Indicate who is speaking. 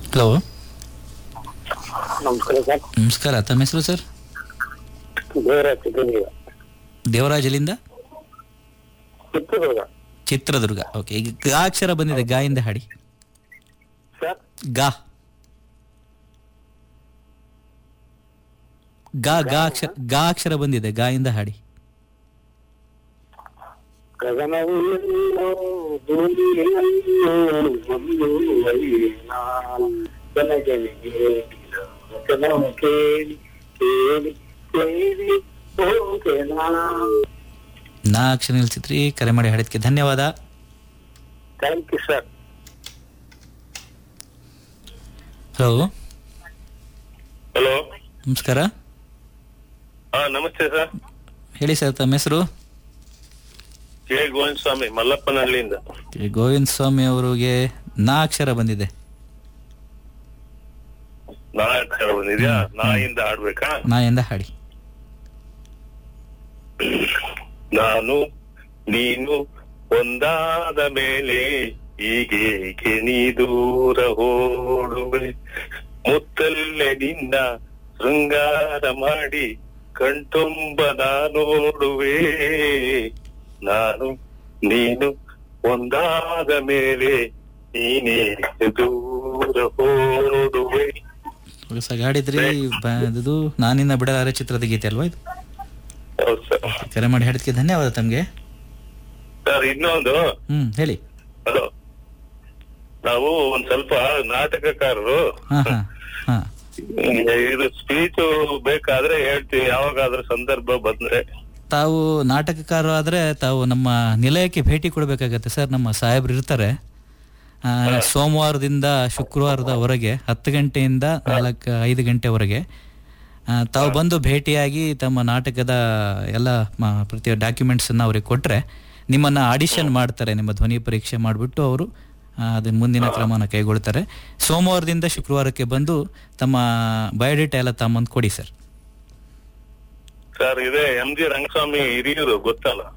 Speaker 1: Hello
Speaker 2: ನಮಸ್ಕಾರ sir
Speaker 1: ನಮಸ್ಕಾರ ತಮ್ಮ ಹೆಸರು ಸರ್
Speaker 2: ದೇವರ ಚಿತ್ರದುರ್ಗ
Speaker 1: ದೇವರಾಜಲಿಂದ
Speaker 2: ಚಿತ್ರದುರ್ಗ
Speaker 1: ಚಿತ್ರದುರ್ಗ ಓಕೆ ಈಗ ಗಾ ಅಕ್ಷರ ಬಂದಿದೆ ಗಾಯಿಂದ ಹಾಡಿ
Speaker 2: ಸರ್
Speaker 1: ಗಾ ಗಾ ಗಾ ಅಕ್ಷರ ಗಾ ಅಕ್ಷರ ಬಂದಿದೆ ಗಾಯಿಂದ ಹಾಡಿ
Speaker 2: ಗಗನವಿಲ್ಲೋ ಭೂಮಿಯಲ್ಲೋ ಒಂದು ವೈನ ಜನಗಳಿಗೆ ವಚನವ ಕೇಳಿ ಕೇಳಿ ಕೇಳಿ ಹೋಗೆನಾ
Speaker 1: ನಾ ಅಕ್ಷರ ನಿಲ್ಸಿದ್ರಿ ಕರೆ ಮಾಡಿ ಹಾಡಿದ್ಕೆ ಧನ್ಯವಾದ
Speaker 2: thank you sir
Speaker 1: hello
Speaker 3: hello
Speaker 1: ನಮಸ್ಕಾರ
Speaker 3: ಹಾ ನಮಸ್ತೆ ಸರ್
Speaker 1: ಹೇಳಿ ಸರ್ ತಮ್ಮ ಹೆಸರು
Speaker 3: ಕೆ ಗೋವಿಂದ ಸ್ವಾಮಿ ಮಲ್ಲಪ್ಪನಹಳ್ಳಿಯಿಂದ
Speaker 1: ಕೆ. ಗೋವಿಂದ ಸ್ವಾಮಿ ಅವರಿಗೆ ನಾ ಅಕ್ಷರ ಬಂದಿದೆ
Speaker 3: ನಾ ಅಕ್ಷರ ಬಂದಿದ್ಯಾ ನಾಯಿಂದ ಆಡ್ಬೇಕಾ
Speaker 1: ನಾಯಿಂದ ಹಾಡಿ
Speaker 3: ನಾನು ನೀನು ಒಂದಾದ ಮೇಲೆ ಹೀಗೇಕೆ ನೀ ದೂರ ಓಡುವೆ ಮುತ್ತಲ್ಲೇ ನಿನ್ನ ಶೃಂಗಾರ ಮಾಡಿ ಕಣ್ತುಂಬ ನಾ ನೋಡುವೆ ನಾನು ನೀನು ಒಂದಾದ ಮೇಲೆ ನೀನೇ ದೂರ ಓಡುವೆ
Speaker 1: ಹೊಸ ಹಾಡಿದ್ರಿ ಬ- ಇದು ನಾನಿನ್ನ ಬಿಡಲಾರೆ ಚಿತ್ರದ ಗೀತೆ ಅಲ್ವಾ ಇದು
Speaker 3: ಹೌದು ಸರ್
Speaker 1: ಕರೆ ಮಾಡಿ ಹಾಡಿದ್ಕೆ ಧನ್ಯವಾದ ತಮಗೆ
Speaker 3: ಸರ್ ಇನ್ನೊಂದು
Speaker 1: ಹ್ಮ್ ಹೇಳಿ
Speaker 3: ಹಲೋ ನಾವು ಒಂದ್ ಸ್ವಲ್ಪ ನಾಟಕಕಾರರು
Speaker 1: ಹಾ ಹಾ ಹಾ
Speaker 3: ಇದು ಸ್ಪೀಚ್ ಬೇಕಾದ್ರೆ ಹೇಳ್ತೀವಿ ಯಾವಾಗಾದ್ರೂ ಸಂದರ್ಭ ಬಂದ್ರೆ
Speaker 1: ತಾವು ನಾಟಕಕಾರ ಆದ್ರೆ ತಾವು ನಮ್ಮ ನಿಲಯಕ್ಕೆ ಭೇಟಿ ಕೊಡಬೇಕಾಗತ್ತೆ ಸರ್ ನಮ್ಮ ಸಾಹೇಬ್ರು ಇರ್ತಾರೆ ಆ, ಸೋಮವಾರದಿಂದ ಶುಕ್ರವಾರದವರೆಗೆ ಹತ್ತು ಗಂಟೆಯಿಂದ ನಾಲ್ಕು ಐದು ಗಂಟೆವರೆಗೆ ಆ, ತಾವು ಬಂದು ಭೇಟಿಯಾಗಿ ತಮ್ಮ ನಾಟಕದ ಎಲ್ಲ ಮ- ಪ್ರತಿ ಡಾಕ್ಯುಮೆಂಟ್ಸನ್ನು ಅವ್ರಿಗೆ ಕೊಟ್ಟರೆ ನಿಮ್ಮನ್ನು ಆಡಿಷನ್ ಮಾಡ್ತಾರೆ ನಿಮ್ಮ ಧ್ವನಿ ಪರೀಕ್ಷೆ ಮಾಡಿಬಿಟ್ಟು ಅವರು ಅದನ್ನ ಮುಂದಿನ ಕ್ರಮನ ಕೈಗೊಳ್ತಾರೆ ಸೋಮವಾರದಿಂದ ಶುಕ್ರವಾರಕ್ಕೆ ಬಂದು ತಮ್ಮ ಬಯೋಡೇಟಾ ಎಲ್ಲ ತಮ್ಮಂದು ಕೊಡಿ ಸರ್
Speaker 3: ಸರ್ ಇದೆ ಎಂ ಜಿ ರಂಗಸ್ವಾಮಿ ಹಿರಿಯೂರು ಗೊತ್ತಲ್ಲ